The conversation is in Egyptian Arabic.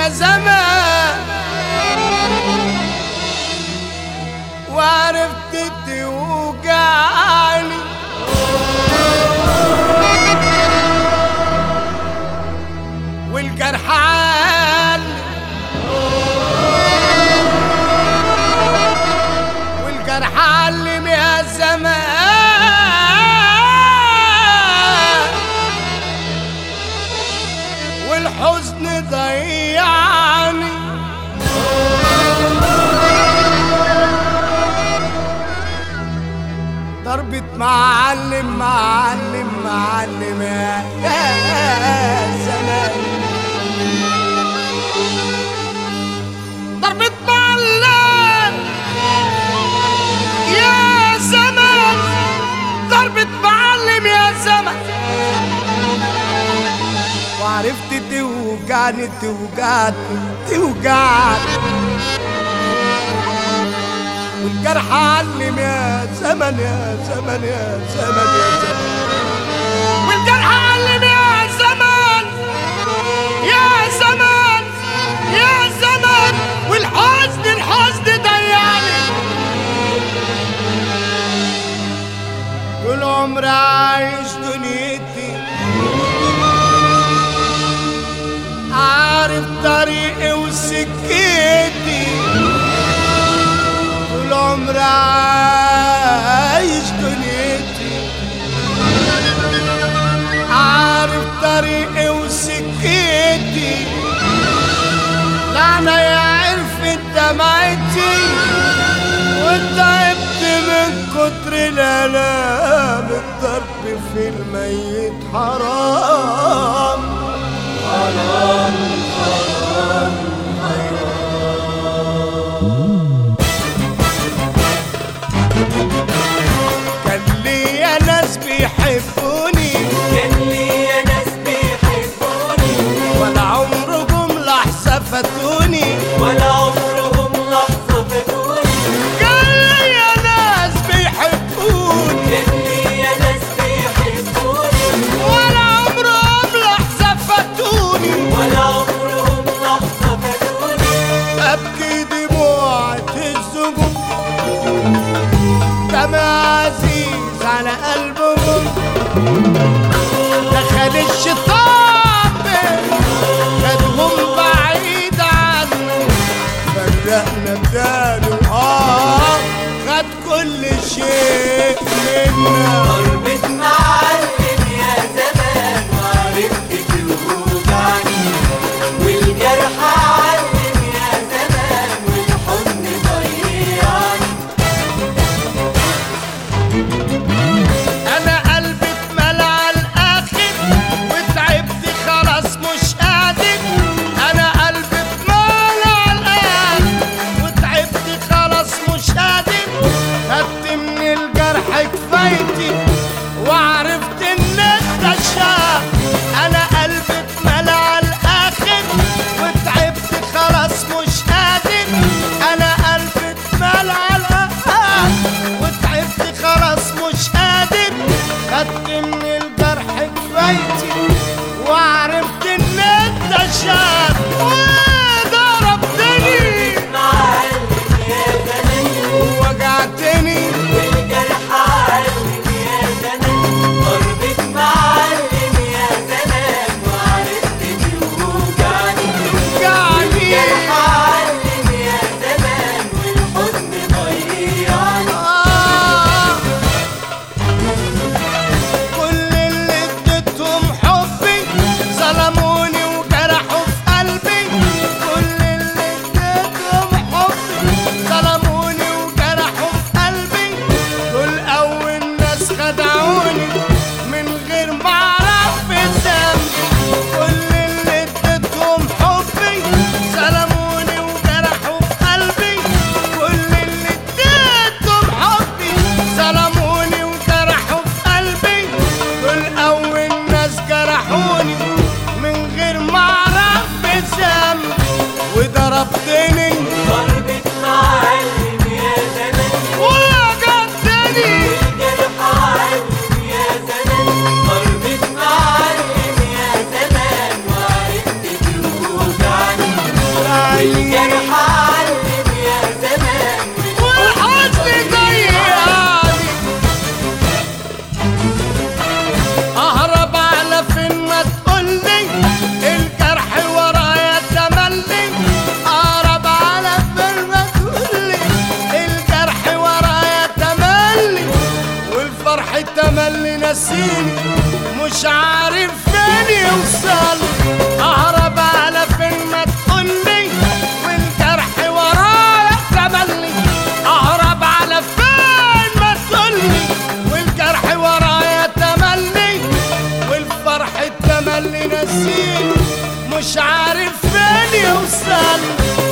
يا زمان وعرفت توجعني والجرح عالي والجرح علم يا زمان والحزن ضيعني ضربة معلم معلم معلم يا يا زمان ضربة معلم يا زمان ضربة معلم يا زمان وعرفت توجعني توجعني توجعني والجرح علم يا زمن يا زمن يا زمن يا زمن والجرح علم يا زمن يا زمن يا زمن والحزن الحزن ضيعني طول عمري عايش دنيتي عارف طريقي وسكتي طول عمري عايش دنيتي عارف طريقي وسكتي لعنة يا عرفت دمعتي وتعبت من كتر الآلام الضرب في الميت حرام كان ليا ناس بيحبوني كان ليا ناس بيحبوني ولا عمرهم لحظة فاتوني ولا عمرهم لحظة فاتوني كان ليا ناس بيحبوني كان ليا ناس بيحبوني ولا عمرهم لحظة فاتوني ولا عمرهم نسيني مش عارف فين يوصل اهرب على فين ما تقولي والجرح ورايا تملي اهرب على فين ما تقولي والجرح ورايا تملي والفرح التملي نسيني مش عارف فين يوصل